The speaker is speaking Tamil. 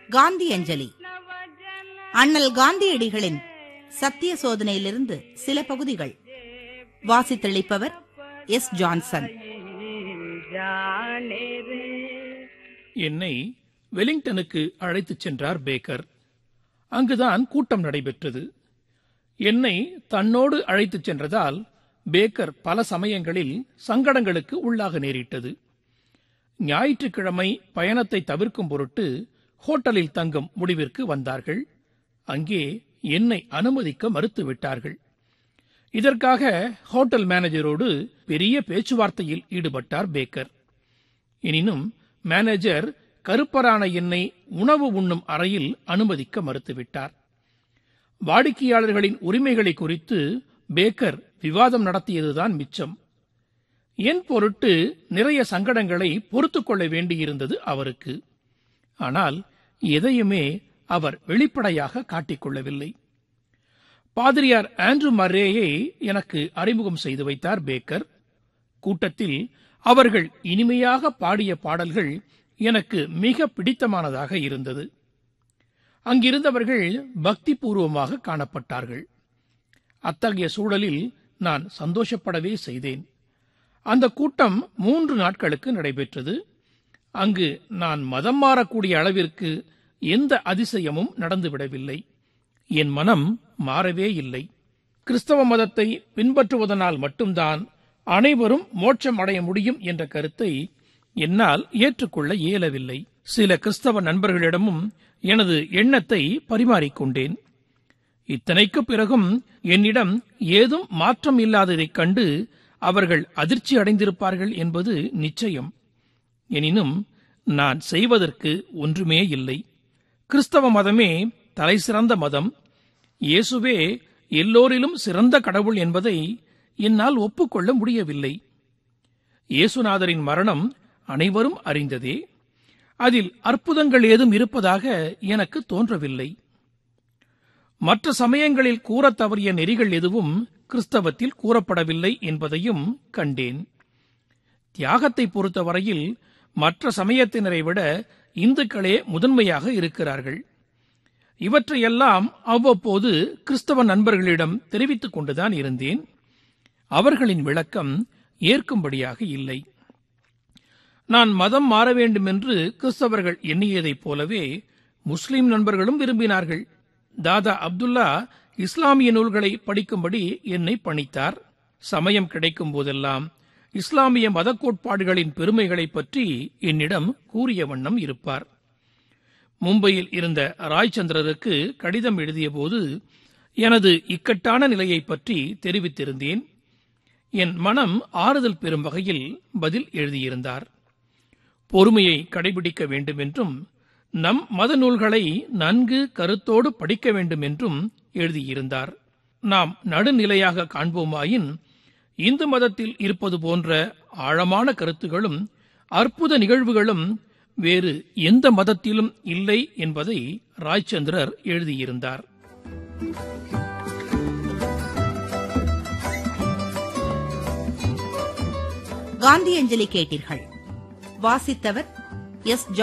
காந்தி அஞ்சலி அண்ணல் காந்தியடிகளின் சத்திய சோதனையிலிருந்து சில பகுதிகள் வாசித்தளிப்பவர் எஸ் ஜான்சன் என்னை வெலிங்டனுக்கு அழைத்துச் சென்றார் பேக்கர் அங்குதான் கூட்டம் நடைபெற்றது என்னை தன்னோடு அழைத்துச் சென்றதால் பேக்கர் பல சமயங்களில் சங்கடங்களுக்கு உள்ளாக நேரிட்டது ஞாயிற்றுக்கிழமை பயணத்தை தவிர்க்கும் பொருட்டு ஹோட்டலில் தங்கும் முடிவிற்கு வந்தார்கள் அங்கே என்னை அனுமதிக்க மறுத்துவிட்டார்கள் இதற்காக ஹோட்டல் மேனேஜரோடு பெரிய பேச்சுவார்த்தையில் ஈடுபட்டார் பேக்கர் எனினும் மேனேஜர் கருப்பரான என்னை உணவு உண்ணும் அறையில் அனுமதிக்க மறுத்துவிட்டார் வாடிக்கையாளர்களின் உரிமைகளை குறித்து பேக்கர் விவாதம் நடத்தியதுதான் மிச்சம் என் பொருட்டு நிறைய சங்கடங்களை பொறுத்துக் கொள்ள வேண்டியிருந்தது அவருக்கு ஆனால் எதையுமே அவர் வெளிப்படையாக காட்டிக்கொள்ளவில்லை பாதிரியார் ஆண்ட்ரூ மர்ரேயை எனக்கு அறிமுகம் செய்து வைத்தார் பேக்கர் கூட்டத்தில் அவர்கள் இனிமையாக பாடிய பாடல்கள் எனக்கு மிக பிடித்தமானதாக இருந்தது அங்கிருந்தவர்கள் பக்தி பூர்வமாக காணப்பட்டார்கள் அத்தகைய சூழலில் நான் சந்தோஷப்படவே செய்தேன் அந்த கூட்டம் மூன்று நாட்களுக்கு நடைபெற்றது அங்கு நான் மதம் மாறக்கூடிய அளவிற்கு எந்த அதிசயமும் நடந்துவிடவில்லை என் மனம் மாறவே இல்லை கிறிஸ்தவ மதத்தை பின்பற்றுவதனால் மட்டும்தான் அனைவரும் மோட்சம் அடைய முடியும் என்ற கருத்தை என்னால் ஏற்றுக்கொள்ள இயலவில்லை சில கிறிஸ்தவ நண்பர்களிடமும் எனது எண்ணத்தை பரிமாறிக்கொண்டேன் இத்தனைக்கு பிறகும் என்னிடம் ஏதும் மாற்றம் இல்லாததைக் கண்டு அவர்கள் அதிர்ச்சி அடைந்திருப்பார்கள் என்பது நிச்சயம் எனினும் நான் செய்வதற்கு ஒன்றுமே இல்லை கிறிஸ்தவ மதமே தலைசிறந்த மதம் இயேசுவே எல்லோரிலும் சிறந்த கடவுள் என்பதை என்னால் ஒப்புக்கொள்ள முடியவில்லை இயேசுநாதரின் மரணம் அனைவரும் அறிந்ததே அதில் அற்புதங்கள் ஏதும் இருப்பதாக எனக்கு தோன்றவில்லை மற்ற சமயங்களில் கூறத் தவறிய நெறிகள் எதுவும் கிறிஸ்தவத்தில் கூறப்படவில்லை என்பதையும் கண்டேன் தியாகத்தை பொறுத்தவரையில் மற்ற சமயத்தினரை விட இந்துக்களே முதன்மையாக இருக்கிறார்கள் இவற்றையெல்லாம் அவ்வப்போது கிறிஸ்தவ நண்பர்களிடம் தெரிவித்துக் கொண்டுதான் இருந்தேன் அவர்களின் விளக்கம் ஏற்கும்படியாக இல்லை நான் மதம் மாற வேண்டும் என்று கிறிஸ்தவர்கள் எண்ணியதைப் போலவே முஸ்லிம் நண்பர்களும் விரும்பினார்கள் தாதா அப்துல்லா இஸ்லாமிய நூல்களை படிக்கும்படி என்னை பணித்தார் சமயம் கிடைக்கும் போதெல்லாம் இஸ்லாமிய மத கோட்பாடுகளின் பெருமைகளைப் பற்றி என்னிடம் கூறிய வண்ணம் இருப்பார் மும்பையில் இருந்த ராய்சந்திரருக்கு கடிதம் எழுதியபோது எனது இக்கட்டான நிலையைப் பற்றி தெரிவித்திருந்தேன் என் மனம் ஆறுதல் பெறும் வகையில் பதில் எழுதியிருந்தார் பொறுமையை கடைபிடிக்க வேண்டும் என்றும் நம் மத நூல்களை நன்கு கருத்தோடு படிக்க வேண்டும் என்றும் எழுதியிருந்தார் நாம் நடுநிலையாக காண்போமாயின் இந்து மதத்தில் இருப்பது போன்ற ஆழமான கருத்துகளும் அற்புத நிகழ்வுகளும் வேறு எந்த மதத்திலும் இல்லை என்பதை ராய்ச்சந்திரர் எழுதியிருந்தார் காந்தி அஞ்சலி கேட்டீர்கள் வாசித்தவர் எஸ்